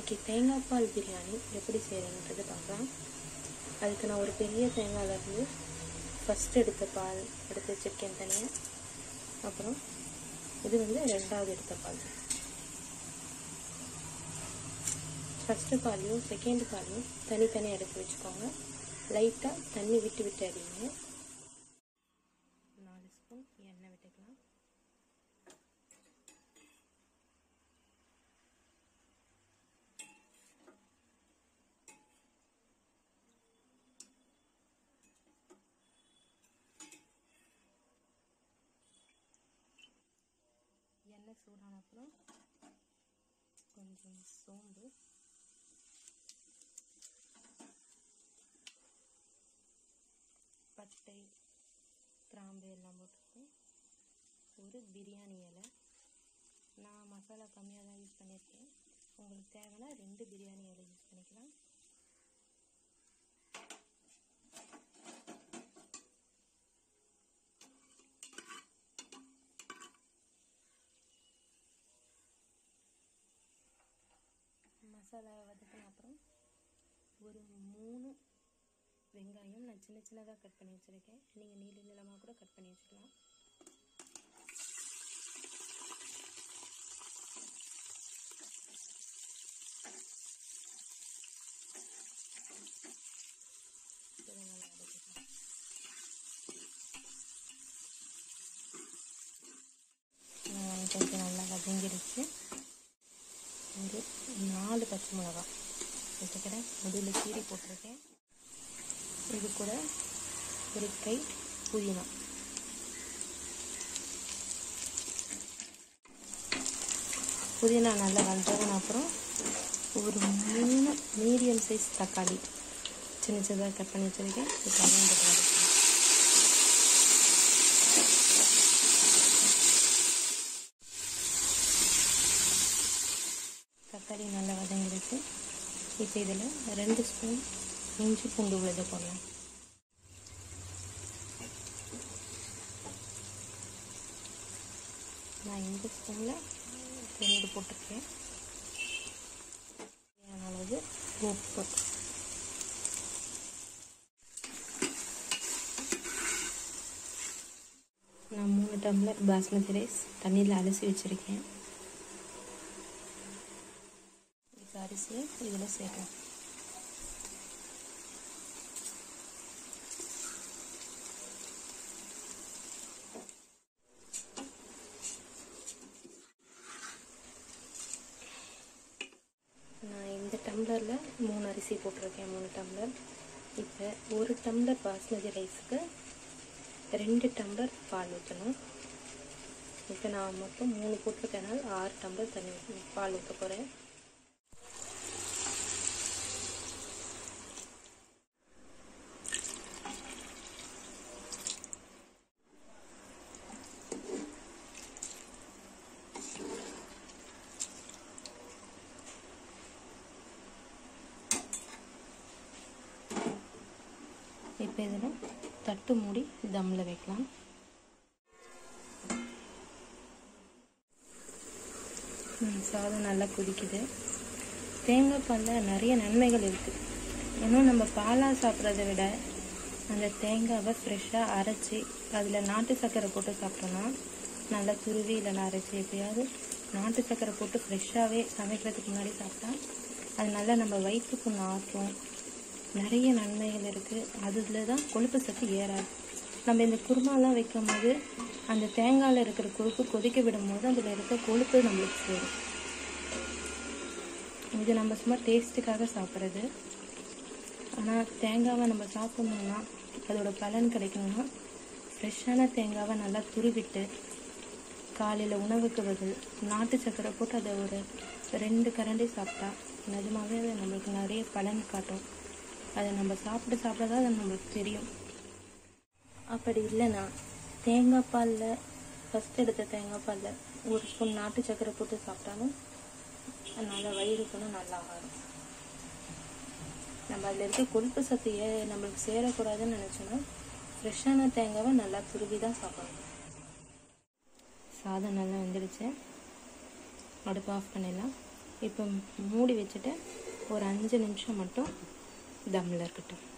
இன்றைக்கி தேங்காய் பால் பிரியாணி எப்படி செய்கிறேன்றது பார்க்கலாம் அதுக்கு நான் ஒரு பெரிய தேங்காயிலேருந்து ஃபஸ்ட் எடுத்த பால் எடுத்து வச்சுருக்கேன் தனியாக அப்புறம் இது வந்து ரெண்டாவது எடுத்த பால் ஃபஸ்ட்டு பாலையும் செகண்ட் பாலையும் தனித்தனியாக எடுத்து வச்சுக்கோங்க லைட்டாக தண்ணி விட்டு விட்டு அடிங்க நாலு ஸ்பூன் எண்ணெய் விட்டுக்கலாம் எண்ணெய் சூடான அப்புறம் கொஞ்சம் சோம்பு பட்டை கிராம்பு எல்லாம் போட்டுருக்கேன் ஒரு பிரியாணி இலை நான் மசாலா கம்மியாக தான் யூஸ் பண்ணியிருக்கேன் உங்களுக்கு தேவைன்னா ரெண்டு பிரியாணி இலை யூஸ் பண்ணிக்கலாம் மசாலா வதக்கின அப்புறம் ஒரு மூணு வெங்காயம் நான் சின்ன சின்னதாக கட் பண்ணி வச்சுருக்கேன் நீங்கள் நீள நீளமாக கூட கட் பண்ணி வச்சுக்கலாம் இதை நல்லா வதக்கிக்கலாம் கொஞ்சம் நல்லா வதங்கிடுச்சு ஒரு நாலு பச்சை மிளகா வச்சுக்கிறேன் முதல்ல கீரி போட்டிருக்கேன் இது கூட ஒரு கை புதினா புதினா நல்லா வந்ததுன்னு அப்புறம் ஒரு மூணு மீடியம் சைஸ் தக்காளி சின்ன சின்னதாக கட் பண்ணி வச்சுருக்கேன் இது அதையும் போட்டு வதக்கணும் தக்காளி நல்லா வதங்கிடுச்சு இப்போ இதில் ரெண்டு ஸ்பூன் இஞ்சி பூண்டு விழுது போடலாம் நான் இந்த ஸ்பூனில் ரெண்டு போட்டிருக்கேன் தேவையான அளவு உப்பு நான் மூணு டம்ளர் பாஸ்மதி ரைஸ் தண்ணியில் அலசி வச்சுருக்கேன் இப்போ அரிசியை இதில் சேர்க்கலாம் நான் இந்த டம்ளரில் மூணு அரிசி போட்டிருக்கேன் மூணு டம்ளர் இப்போ ஒரு டம்ளர் பாஸ்மதி ரைஸுக்கு ரெண்டு டம்ளர் பால் ஊற்றணும் இப்போ நான் மொத்தம் மூணு போட்டிருக்கனால ஆறு டம்ளர் தண்ணி ஊத்த- பால் ஊற்ற போகிறேன் இப்போ இதில் தட்டு மூடி தம்மில் வைக்கலாம் ம், சாதம் நல்லா கொதிக்குது தேங்காய் பாலில் நிறைய நன்மைகள் இருக்குது இன்னும் நம்ம பாலாக சாப்பிட்றத விட அந்த தேங்காவை ஃப்ரெஷ்ஷாக அரைச்சி அதில் நாட்டு சர்க்கரை போட்டு சாப்பிட்டோன்னா நல்லா துருவி இல்லைன்னா அரைச்சி எப்பயாவது நாட்டு சர்க்கரை போட்டு ஃப்ரெஷ்ஷாகவே சமைக்கிறதுக்கு முன்னாடி சாப்பிட்டா அது நல்லா நம்ம வயிற்றுக்கு ஆற்றும் நிறைய நன்மைகள் இருக்குது அதில் தான் கொழுப்பு சத்து ஏறாது நம்ம இந்த குருமாலாம் வைக்கும் போது அந்த தேங்காயில் இருக்கிற கொழுப்பு கொதிக்க விடும்போது அதில் இருக்க கொழுப்பு நம்மளுக்கு சேரும் இது நம்ம சும்மா டேஸ்ட்டுக்காக சாப்பிட்றது ஆனால் தேங்காவை நம்ம சாப்பிட்ணுன்னா அதோட பலன் கிடைக்கணும்னா ஃப்ரெஷ்ஷான தேங்காவை நல்லா துருவிட்டு காலையில் உணவுக்கு பதில் நாட்டு சக்கரை போட்டு அதை ஒரு ரெண்டு கரண்டி சாப்பிட்டா நிஜமாவே அது நம்மளுக்கு நிறைய பலன் காட்டும் அதை நம்ம சாப்பிட சாப்பிட தான் அது நம்மளுக்கு தெரியும் அப்படி இல்லைன்னா தேங்காய் பாலில் ஃபஸ்ட் எடுத்த தேங்காய் பாலில் ஒரு ஸ்பூன் நாட்டு சக்கரை போட்டு சாப்பிட்டாலும் நல்லா வயிறுக்குன்னு நல்லா ஆகும் நம்ம அதில் இருக்க கொழுப்பு சத்து ஏ நம்மளுக்கு சேரக்கூடாதுன்னு நினச்சோன்னா ஃப்ரெஷ்ஷான தேங்காவை நல்லா துருவி தான் சாப்பிடணும் சாதம் நல்லா வெந்துடுச்சு அடுப்பு ஆஃப் பண்ணிடலாம் இப்போ மூடி வச்சுட்டு ஒரு அஞ்சு நிமிஷம் மட்டும் தம்மில் இருக்கட்டும்